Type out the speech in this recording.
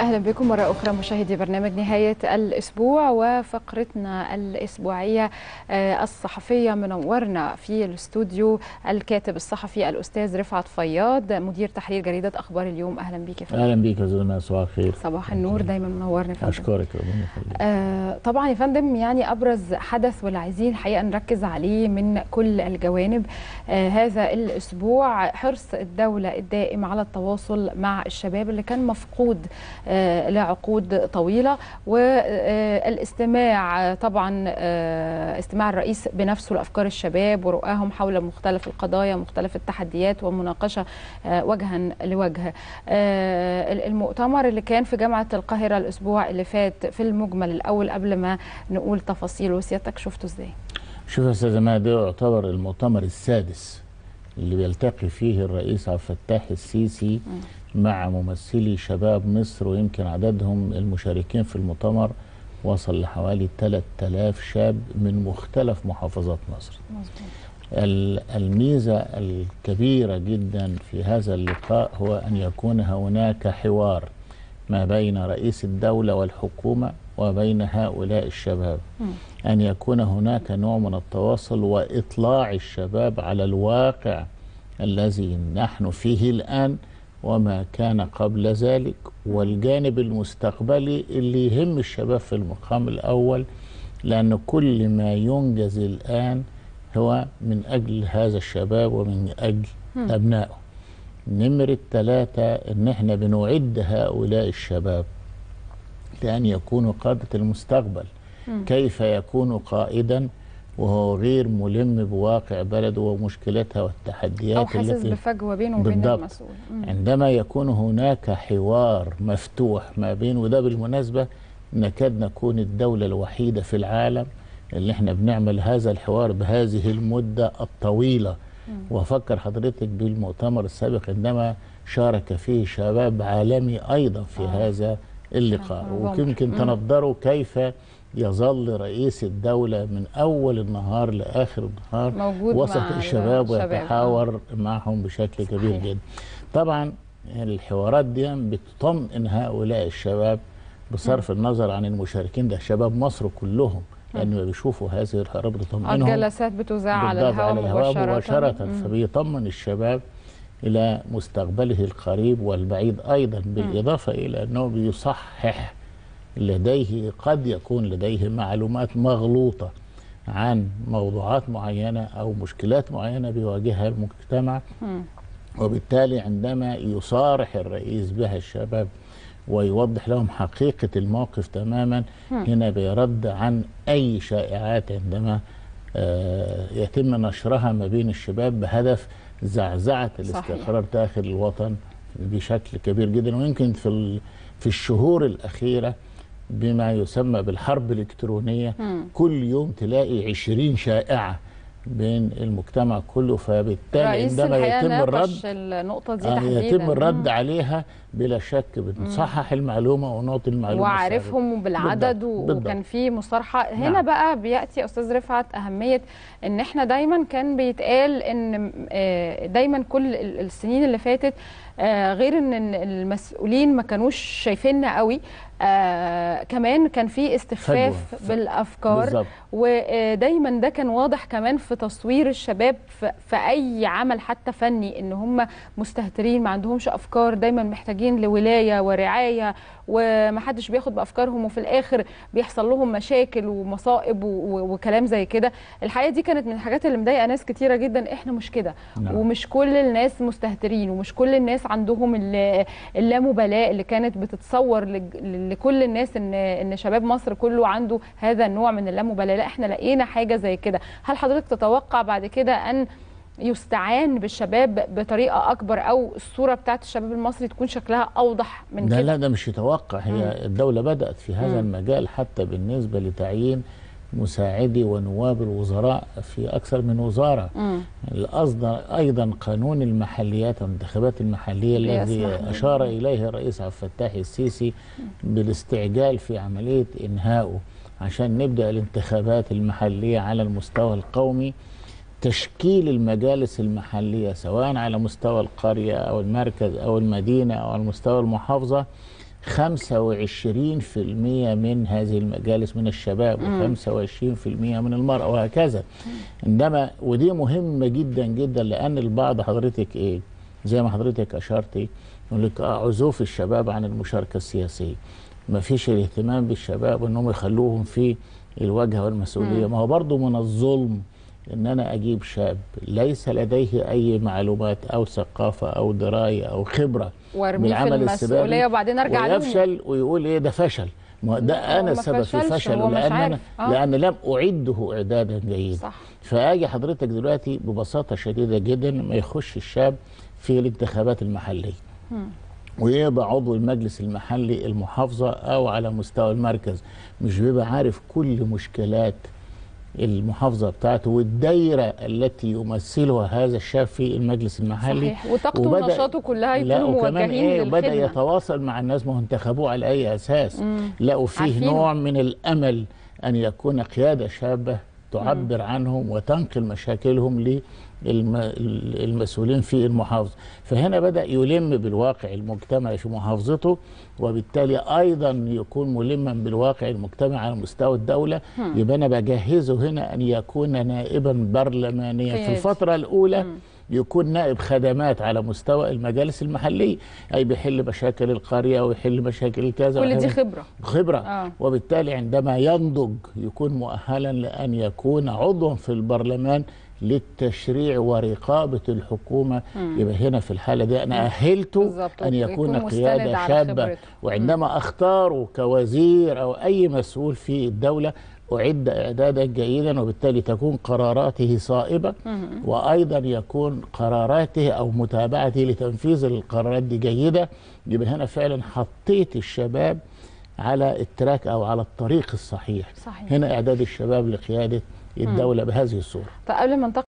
اهلا بكم مره اخرى مشاهدي برنامج نهايه الاسبوع وفقرتنا الاسبوعيه الصحفيه منورنا في الاستوديو الكاتب الصحفي الاستاذ رفعت فياض مدير تحرير جريده اخبار اليوم اهلا بيك يا فندم اهلا بيك يا زلمه صباح الخير صباح النور دايما منورنا فندم اشكرك ربنا يخليك آه طبعا يا فندم يعني ابرز حدث واللي عايزين الحقيقه نركز عليه من كل الجوانب آه هذا الاسبوع حرص الدوله الدائم على التواصل مع الشباب اللي كان مفقود آه لعقود طويله والاستماع طبعا استماع الرئيس بنفسه لافكار الشباب ورؤاهم حول مختلف القضايا ومختلف التحديات ومناقشه وجها لوجه المؤتمر اللي كان في جامعه القاهره الاسبوع اللي فات في المجمل الاول قبل ما نقول تفاصيل وسيادتك شفته ازاي شوف يا استاذ ما ده يعتبر المؤتمر السادس اللي بيلتقي فيه الرئيس عبد الفتاح السيسي م. مع ممثلي شباب مصر ويمكن عددهم المشاركين في المؤتمر وصل لحوالي 3000 شاب من مختلف محافظات مصر مزبوط. الميزة الكبيرة جدا في هذا اللقاء هو أن يكون هناك حوار ما بين رئيس الدولة والحكومة وبين هؤلاء الشباب م. أن يكون هناك نوع من التواصل وإطلاع الشباب على الواقع الذي نحن فيه الآن وما كان قبل ذلك والجانب المستقبلي اللي يهم الشباب في المقام الأول لأن كل ما ينجز الآن هو من أجل هذا الشباب ومن أجل م. أبنائه نمرة ثلاثة إن إحنا بنعد هؤلاء الشباب لأن يكونوا قادة المستقبل م. كيف يكون قائدا وهو غير ملم بواقع بلده ومشكلتها والتحديات أو حاسس التي بفجوة بينه وبين المسؤول م. عندما يكون هناك حوار مفتوح ما بين وده بالمناسبة نكاد نكون الدولة الوحيدة في العالم اللي احنا بنعمل هذا الحوار بهذه المدة الطويلة م. وفكر حضرتك بالمؤتمر السابق عندما شارك فيه شباب عالمي أيضا في آه. هذا اللقاء ويمكن تنظروا كيف يظل رئيس الدولة من أول النهار لآخر النهار موجود وسط مع الشباب ويتحاور معهم بشكل صحيح. كبير جدا طبعا الحوارات دي بتطمئن هؤلاء الشباب بصرف م. النظر عن المشاركين ده شباب مصر كلهم لأنه بيشوفوا هذه الحوارات بتطمئنهم الجلسات بتذاع على الهواء مباشرة, مباشرة فبيطمن الشباب إلى مستقبله القريب والبعيد أيضا بالإضافة م. إلى أنه بيصحح لديه قد يكون لديه معلومات مغلوطة عن موضوعات معينة أو مشكلات معينة بيواجهها المجتمع م. وبالتالي عندما يصارح الرئيس بها الشباب ويوضح لهم حقيقة الموقف تماما م. هنا بيرد عن أي شائعات عندما آه يتم نشرها ما بين الشباب بهدف زعزعة الاستقرار داخل الوطن بشكل كبير جدا ويمكن في في الشهور الأخيرة بما يسمى بالحرب الإلكترونية م. كل يوم تلاقي عشرين شائعة بين المجتمع كله فبالتالي عندما يتم الرد النقطة دي آه تحديدا يتم الرد عليها بلا شك بنصحح المعلومة ونعطي المعلومة وعارفهم بالعدد وكان في مصارحة هنا نعم. بقى بيأتي أستاذ رفعت أهمية إن إحنا دايما كان بيتقال إن دايما كل السنين اللي فاتت غير إن المسؤولين ما كانوش شايفيننا قوي آه كمان كان في استخفاف فجوة. بالافكار بالزبط. ودايما ده كان واضح كمان في تصوير الشباب في, في اي عمل حتى فني ان هم مستهترين ما عندهمش افكار دايما محتاجين لولايه ورعايه ومحدش بياخد بافكارهم وفي الاخر بيحصل لهم مشاكل ومصائب وكلام زي كده الحقيقه دي كانت من الحاجات اللي مضايقه ناس كتيره جدا احنا مش كده نعم. ومش كل الناس مستهترين ومش كل الناس عندهم اللامبالاه اللي كانت بتتصور لكل الناس ان ان شباب مصر كله عنده هذا النوع من اللامبالاه لا احنا لقينا حاجه زي كده هل حضرتك تتوقع بعد كده ان يستعان بالشباب بطريقه اكبر او الصوره بتاعت الشباب المصري تكون شكلها اوضح من لا كده لا ده مش يتوقع هي مم. الدوله بدات في هذا مم. المجال حتى بالنسبه لتعيين مساعدي ونواب الوزراء في اكثر من وزاره مم. الاصدر ايضا قانون المحليات والانتخابات المحليه الذي بيسمح اشار اليه الرئيس عبد الفتاح السيسي بالاستعجال في عمليه انهائه عشان نبدا الانتخابات المحليه على المستوى القومي تشكيل المجالس المحليه سواء على مستوى القريه او المركز او المدينه او على مستوى المحافظه 25% من هذه المجالس من الشباب و25% من المرأة وهكذا إنما ودي مهمة جدا جدا لأن البعض حضرتك إيه زي ما حضرتك أشرتي يقول لك آه عزوف الشباب عن المشاركة السياسية ما فيش الاهتمام بالشباب انهم يخلوهم في الواجهه والمسؤوليه ما هو برضه من الظلم ان انا اجيب شاب ليس لديه اي معلومات او ثقافه او درايه او خبره وارميه في المسؤوليه وبعدين ارجع له ويفشل ويقول ايه ده فشل ما ده لا، هو انا ما السبب في فشلش، فشله هو مش لان انا عارف. آه. لان لم اعده اعدادا جيدا صح فاجي حضرتك دلوقتي ببساطه شديده جدا ما يخش الشاب في الانتخابات المحليه ويبقى عضو المجلس المحلي المحافظه او على مستوى المركز مش بيبقى عارف كل مشكلات المحافظه بتاعته والدايره التي يمثلها هذا الشاب في المجلس المحلي صحيح وطاقته وبدأ- ونشاطه كلها لا يكونوا وكمان موجهين ايه بدا للخدمه يتواصل مع الناس ما هو انتخبوه على اي اساس مم. لقوا فيه عارفينه. نوع من الامل ان يكون قياده شابه تعبر عنهم وتنقل مشاكلهم للمسؤولين في المحافظه فهنا بدا يلم بالواقع المجتمعي في محافظته وبالتالي ايضا يكون ملما بالواقع المجتمعي على مستوى الدوله يبقى انا بجهزه هنا ان يكون نائبا برلمانيا في قيادي. الفتره الاولى يكون نائب خدمات على مستوى المجالس المحليه اي بيحل مشاكل القريه ويحل مشاكل كذا كل دي وهذا. خبره خبرة آه. وبالتالي عندما ينضج يكون مؤهلا لأن يكون عضوا في البرلمان للتشريع ورقابة الحكومة يبقى هنا في الحالة دي أنا أهلته بالظبط، أن يكون ويكون مستند قيادة على شابة خبرته. وعندما أختاره كوزير أو أي مسؤول في الدولة أعد إعدادا جيدا وبالتالي تكون قراراته صائبة وأيضا يكون قراراته أو متابعته لتنفيذ القرارات دي جيدة يبقى هنا فعلا حطيت الشباب على التراك أو على الطريق الصحيح صحيح هنا إعداد الشباب لقيادة الدولة بهذه الصورة طب قبل ما ننتقل